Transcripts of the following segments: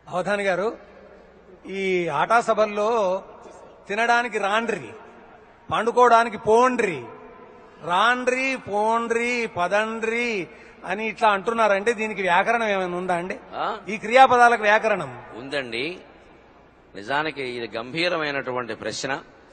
అవధాని గారు ఈ ఆటా సభల్లో తినడానికి రాండ్రి పండుకోవడానికి పోండ్రి రాండ్రి పోండ్రి పదండ్రి అని ఇట్లా అంటున్నారంటే దీనికి వ్యాకరణం ఏమైనా ఉందా అండి ఆ? ఈ క్రియాపదాలకు వ్యాకరణం ఉందండి నిజానికి ఇది గంభీరమైనటువంటి ప్రశ్న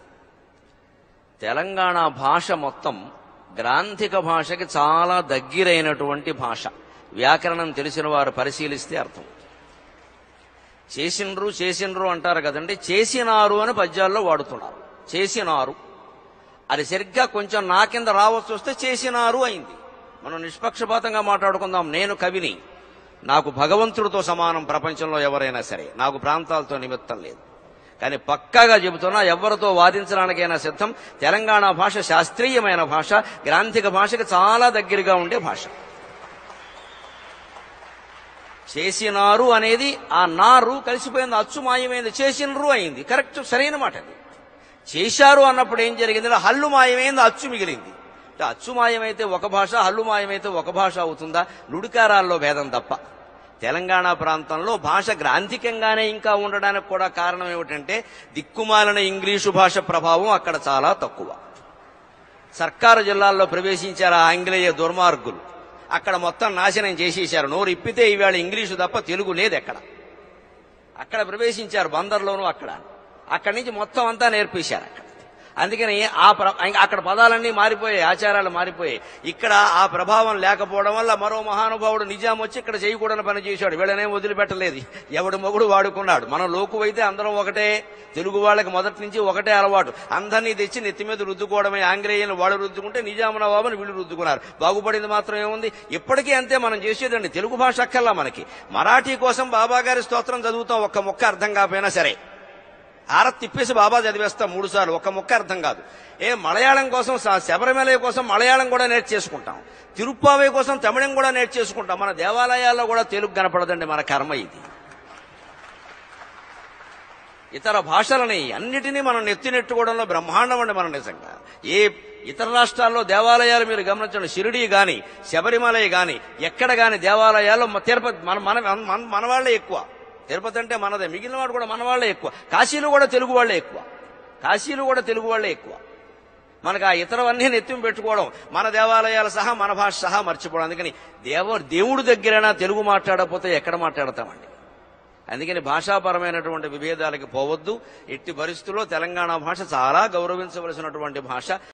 తెలంగాణ భాష మొత్తం గ్రాంథిక భాషకి చాలా దగ్గరైనటువంటి భాష వ్యాకరణం తెలిసిన వారు పరిశీలిస్తే అర్థం చేసిండ్రు చేసిండ్రు అంటారు కదండి చేసినారు అని పద్యాల్లో వాడుతున్నారు చేసినారు అది సరిగ్గా కొంచెం నా కింద రావచ్చు వస్తే చేసినారు అయింది మనం నిష్పక్షపాతంగా మాట్లాడుకుందాం నేను కవిని నాకు భగవంతుడితో సమానం ప్రపంచంలో ఎవరైనా సరే నాకు ప్రాంతాలతో నిమిత్తం లేదు కానీ పక్కాగా చెబుతున్నా ఎవరితో వాదించడానికైనా సిద్ధం తెలంగాణ భాష శాస్త్రీయమైన భాష గ్రాంథిక భాషకి చాలా దగ్గరగా ఉండే భాష చేసినారు అనేది ఆ నారు కలిసిపోయింది అచ్చు మాయమైంది చేసినరు అయింది కరెక్ట్ సరైన మాట అది చేశారు అన్నప్పుడు ఏం జరిగింది ఇలా హల్లు మాయమైంది అచ్చు మిగిలింది అంటే అచ్చు మాయమైతే ఒక భాష హల్లు మాయమైతే ఒక భాష అవుతుందా నుడికారాల్లో భేదం తప్ప తెలంగాణ ప్రాంతంలో భాష గ్రాంథికంగానే ఇంకా ఉండడానికి కూడా కారణం ఏమిటంటే దిక్కుమాలిన ఇంగ్లీషు భాష ప్రభావం అక్కడ చాలా తక్కువ సర్కారు జిల్లాల్లో ప్రవేశించారు ఆ ఆంగ్లేయ దుర్మార్గులు అక్కడ మొత్తం నాశనం చేసేశారు నోరు ఇప్పితే ఈవేళ ఇంగ్లీషు తప్ప తెలుగు లేదు ఎక్కడ అక్కడ ప్రవేశించారు బందర్లోనూ అక్కడ అక్కడి నుంచి మొత్తం అంతా నేర్పేశారు అక్కడ అందుకని ఆ ప్ర- ఇంకా అక్కడ పదాలన్నీ మారిపోయాయి ఆచారాలు మారిపోయాయి ఇక్కడ ఆ ప్రభావం లేకపోవడం వల్ల మరో మహానుభావుడు నిజాం వచ్చి ఇక్కడ చేయకూడని పని చేశాడు వీళ్ళనేం వదిలిపెట్టలేదు ఎవడు మొగుడు వాడుకున్నాడు మనం లోకువైతే అందరం ఒకటే తెలుగు వాళ్ళకి మొదటి నుంచి ఒకటే అలవాటు అందరినీ తెచ్చి నెత్తి మీద రుద్దుకోవడమే ఆంగ్లేయులు వాడు రుద్దుకుంటే నిజాం నవాబుని వీళ్ళు రుద్దుకున్నారు బాగుపడింది మాత్రం ఏముంది ఇప్పటికీ అంతే మనం చేసేదండి తెలుగు భాష అక్కర్లా మనకి మరాఠీ కోసం బాబా గారి స్తోత్రం చదువుతాం ఒక్క ముక్క అర్థం కాకపోయినా సరే ఆరత్ తిప్పేసి బాబా చదివేస్తాం మూడు సార్లు ఒక్క ముక్క అర్థం కాదు ఏ మలయాళం కోసం స- శబరిమల కోసం మలయాళం కూడా నేర్చేసుకుంటాం తిరుప్పావై కోసం తమిళం కూడా నేర్చేసుకుంటాం మన దేవాలయాల్లో కూడా తెలుగు కనపడదండి మన కర్మ ఇది ఇతర భాషలని అన్నిటినీ మనం నెత్తినెట్టుకోవడంలో బ్రహ్మాండం అండి మనం నిజంగా ఏ ఇతర రాష్ట్రాల్లో దేవాలయాలు మీరు గమనించండి షిరిడి గాని శబరిమలై గాని ఎక్కడ గాని దేవాలయాల్లో మ- తిరుపతి మన మన మన- మన వాళ్ళే ఎక్కువ తిరుపతి అంటే మనదే మిగిలిన వాడు కూడా మన వాళ్ళే ఎక్కువ కాశీలో కూడా తెలుగు వాళ్ళే ఎక్కువ కాశీలో కూడా తెలుగు వాళ్ళే ఎక్కువ మనకు ఆ ఇతరవన్నీ నెత్తిన పెట్టుకోవడం మన దేవాలయాలు సహా మన భాష సహా మర్చిపోవడం అందుకని దేవ దేవుడి దగ్గరైనా తెలుగు మాట్లాడకపోతే ఎక్కడ మాట్లాడతామండి అందుకని భాషాపరమైనటువంటి విభేదాలకి పోవద్దు ఎట్టి పరిస్థితుల్లో తెలంగాణ భాష చాలా గౌరవించవలసినటువంటి భాష